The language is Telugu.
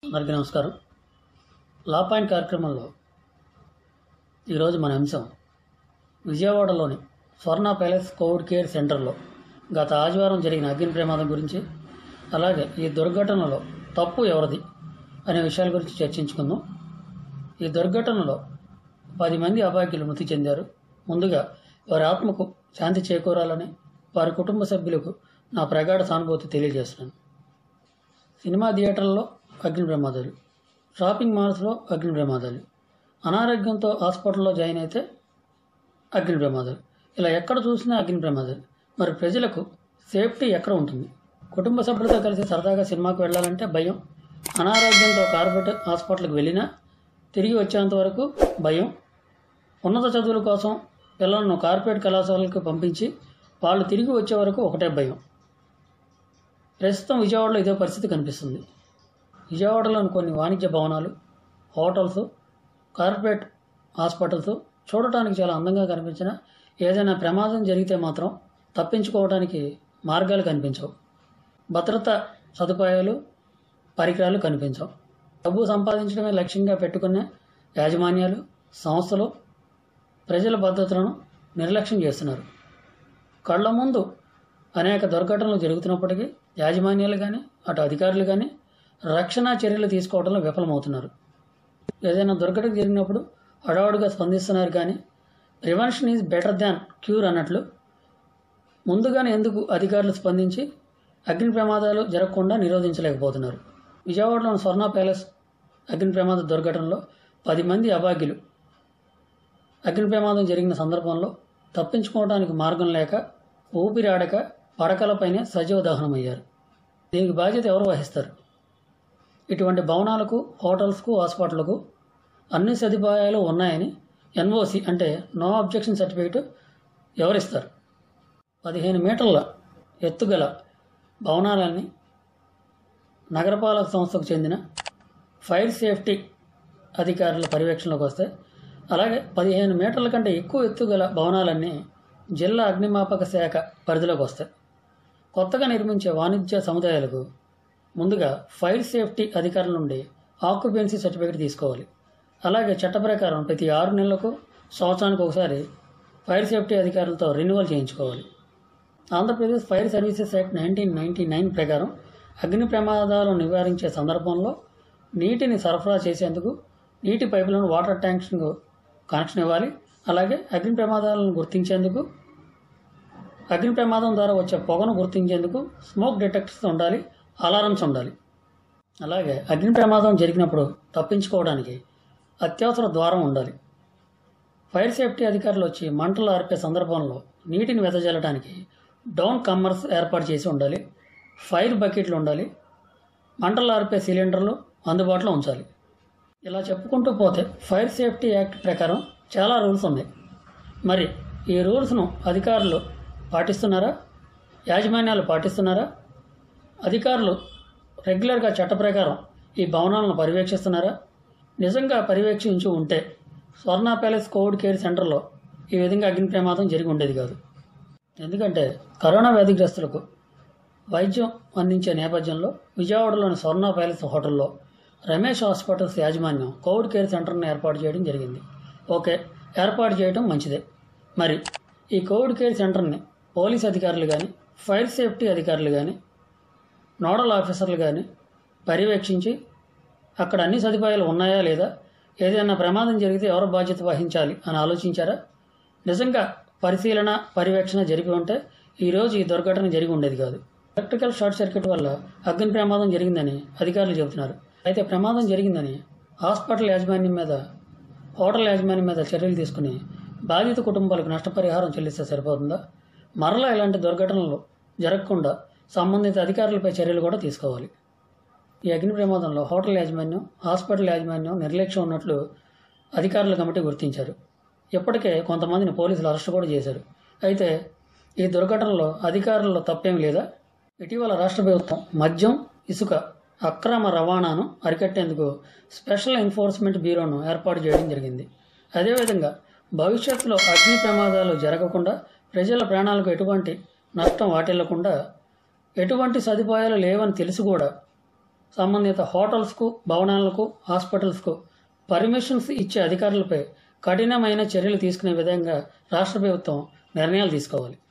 అందరికీ నమస్కారం లా పాయింట్ కార్యక్రమంలో ఈరోజు మన అంశం విజయవాడలోని స్వర్ణ ప్యాలెస్ కోవిడ్ కేర్ సెంటర్లో గత ఆదివారం జరిగిన అగ్ని ప్రమాదం గురించి అలాగే ఈ దుర్ఘటనలో తప్పు ఎవరిది అనే విషయాల గురించి చర్చించుకుందాం ఈ దుర్ఘటనలో పది మంది అభాగ్యులు మృతి చెందారు ముందుగా వారి ఆత్మకు శాంతి చేకూరాలని వారి కుటుంబ సభ్యులకు నా ప్రగాఢ సానుభూతి తెలియజేస్తున్నాను సినిమా థియేటర్లలో అగ్ని ప్రమాదాలు షాపింగ్ మాల్స్లో అగ్ని ప్రమాదాలు అనారోగ్యంతో హాస్పిటల్లో జాయిన్ అయితే అగ్ని ప్రమాదాలు ఇలా ఎక్కడ చూసినా అగ్ని ప్రమాదాలు మరి ప్రజలకు సేఫ్టీ ఎక్కడ ఉంటుంది కుటుంబ సభ్యులతో కలిసి సరదాగా సినిమాకు వెళ్ళాలంటే భయం అనారోగ్యంతో కార్పొరేట్ హాస్పిటల్కి వెళ్ళినా తిరిగి వచ్చేంత వరకు భయం ఉన్నత చదువుల కోసం పిల్లలను కార్పొరేట్ కళాశాలలకు పంపించి వాళ్ళు తిరిగి వచ్చే వరకు ఒకటే భయం ప్రస్తుతం విజయవాడలో ఇదే పరిస్థితి కనిపిస్తుంది విజయవాడలోని కొన్ని వాణిజ్య భవనాలు హోటల్స్ కార్పొరేట్ హాస్పిటల్స్ చూడటానికి చాలా అందంగా కనిపించిన ఏదైనా ప్రమాదం జరిగితే మాత్రం తప్పించుకోవడానికి మార్గాలు కనిపించవు భద్రత సదుపాయాలు పరికరాలు కనిపించవు డబ్బు సంపాదించడమే లక్ష్యంగా పెట్టుకునే యాజమాన్యాలు సంస్థలు ప్రజల భద్రతలను నిర్లక్ష్యం చేస్తున్నారు కళ్ళ ముందు అనేక దుర్ఘటనలు జరుగుతున్నప్పటికీ యాజమాన్యాలు కానీ అటు అధికారులు కానీ రక్షణ చర్యలు తీసుకోవడంలో విఫలమవుతున్నారు ఏదైనా దుర్ఘటన జరిగినప్పుడు హడావుడిగా స్పందిస్తున్నారు కానీ prevention is better than cure అన్నట్లు ముందుగానే ఎందుకు అధికారులు స్పందించి అగ్ని ప్రమాదాలు జరగకుండా నిరోధించలేకపోతున్నారు విజయవాడలోని స్వర్ణ ప్యాలెస్ అగ్ని ప్రమాద దుర్ఘటనలో పది మంది అభాగ్యులు అగ్ని ప్రమాదం జరిగిన సందర్భంలో తప్పించుకోవడానికి మార్గం లేక ఊపిరి ఆడక పడకలపైనే సజీవ దహనమయ్యారు దీనికి బాధ్యత ఎవరు వహిస్తారు ఇటువంటి భవనాలకు హోటల్స్కు హాస్పిటల్కు అన్ని సదుపాయాలు ఉన్నాయని ఎన్ఓసి అంటే నో అబ్జెక్షన్ సర్టిఫికేట్ ఎవరిస్తారు పదిహేను మీటర్ల ఎత్తుగల భవనాలన్నీ నగరపాలక సంస్థకు చెందిన ఫైర్ సేఫ్టీ అధికారుల పర్యవేక్షణలోకి వస్తాయి అలాగే పదిహేను మీటర్ల కంటే ఎక్కువ ఎత్తుగల భవనాలన్నీ జిల్లా అగ్నిమాపక శాఖ పరిధిలోకి వస్తాయి కొత్తగా నిర్మించే వాణిజ్య సముదాయాలకు ముందుగా ఫైర్ సేఫ్టీ అధికారుల నుండి ఆక్యుపెన్సీ సర్టిఫికేట్ తీసుకోవాలి అలాగే చట్ట ప్రకారం ప్రతి ఆరు నెలలకు సంవత్సరానికి ఒకసారి ఫైర్ సేఫ్టీ అధికారులతో రెన్యువల్ చేయించుకోవాలి Andhra Pradesh fire services act nineteen ninety nine ప్రకారం అగ్ని ప్రమాదాలను నివారించే సందర్భంలో నీటిని సరఫరా చేసేందుకు నీటి పైపులను వాటర్ ట్యాంక్స్ కనెక్షన్ ఇవ్వాలి అలాగే అగ్ని ప్రమాదాలను గుర్తించేందుకు అగ్ని ప్రమాదం ద్వారా వచ్చే పొగను గుర్తించేందుకు స్మోక్ డిటెక్టర్స్ ఉండాలి అలారమ్స్ ఉండాలి అలాగే అగ్ని ప్రమాదం జరిగినప్పుడు తప్పించుకోవడానికి అత్యవసర ద్వారం ఉండాలి ఫైర్ సేఫ్టీ అధికారులు వచ్చి మంటలు ఆర్పే సందర్భంలో నీటిని వెదజల్లడానికి డౌన్ కమ్మర్స్ ఏర్పాటు చేసి ఉండాలి ఫైర్ బకెట్లు ఉండాలి మంటలు ఆర్పే సిలిండర్లు అందుబాటులో ఉంచాలి ఇలా చెప్పుకుంటూ పోతే ఫైర్ సేఫ్టీ యాక్ట్ ప్రకారం చాలా రూల్స్ ఉన్నాయి మరి ఈ రూల్స్ను అధికారులు పాటిస్తున్నారా యాజమాన్యాలు పాటిస్తున్నారా అధికారులు రెగ్యులర్గా చట్ట ప్రకారం ఈ భవనాలను పర్యవేక్షిస్తున్నారా నిజంగా పర్యవేక్షించి ఉంటే స్వర్ణ ప్యాలెస్ కోవిడ్ కేర్ సెంటర్లో ఈ విధంగా అగ్ని ప్రమాదం జరిగి ఉండేది కాదు ఎందుకంటే కరోనా వ్యాధిగ్రస్తులకు వైద్యం అందించే నేపథ్యంలో విజయవాడలోని స్వర్ణ ప్యాలెస్ హోటల్లో రమేష్ హాస్పిటల్స్ యాజమాన్యం కోవిడ్ కేర్ సెంటర్ను ఏర్పాటు చేయడం జరిగింది ఓకే ఏర్పాటు చేయడం మంచిదే మరి ఈ కోవిడ్ కేర్ సెంటర్ని పోలీస్ అధికారులు కానీ ఫైర్ సేఫ్టీ అధికారులు కానీ నోడల్ ఆఫీసర్లు కానీ పర్యవేక్షించి అక్కడ అన్ని సదుపాయాలు ఉన్నాయా లేదా ఏదైనా ప్రమాదం జరిగితే ఎవరు బాధ్యత వహించాలి అని ఆలోచించారా నిజంగా పరిశీలన పర్యవేక్షణ జరిపి ఉంటే ఈరోజు ఈ దుర్ఘటన జరిగి ఉండేది కాదు ఎలక్ట్రికల్ షార్ట్ సర్క్యూట్ వల్ల అగ్ని ప్రమాదం జరిగిందని అధికారులు చెబుతున్నారు అయితే ప్రమాదం జరిగిందని హాస్పిటల్ యాజమాన్యం మీద హోటల్ యాజమాన్యం మీద చర్యలు తీసుకుని బాధిత కుటుంబాలకు నష్టపరిహారం చెల్లిస్తే సరిపోతుందా మరలా ఇలాంటి దుర్ఘటనలు జరగకుండా సంబంధిత అధికారులపై చర్యలు కూడా తీసుకోవాలి ఈ అగ్ని ప్రమాదంలో హోటల్ యాజమాన్యం హాస్పిటల్ యాజమాన్యం నిర్లక్ష్యం ఉన్నట్లు అధికారుల కమిటీ గుర్తించారు ఇప్పటికే కొంతమందిని పోలీసులు అరెస్ట్ కూడా చేశారు అయితే ఈ దుర్ఘటనలో అధికారుల్లో తప్పేం లేదా ఇటీవల రాష్ట్ర ప్రభుత్వం మద్యం ఇసుక అక్రమ రవాణాను అరికట్టేందుకు స్పెషల్ ఎన్ఫోర్స్మెంట్ బ్యూరోను ఏర్పాటు చేయడం జరిగింది అదేవిధంగా భవిష్యత్తులో అగ్ని ప్రమాదాలు జరగకుండా ప్రజల ప్రాణాలకు ఎటువంటి నష్టం వాటిల్లకుండా ఎటువంటి సదుపాయాలు లేవని తెలిసి కూడా సంబంధిత హోటల్స్కు భవనాలకు హాస్పిటల్స్కు పర్మిషన్స్ ఇచ్చే అధికారులపై కఠినమైన చర్యలు తీసుకునే విధంగా రాష్ట్ర ప్రభుత్వం నిర్ణయాలు తీసుకోవాలి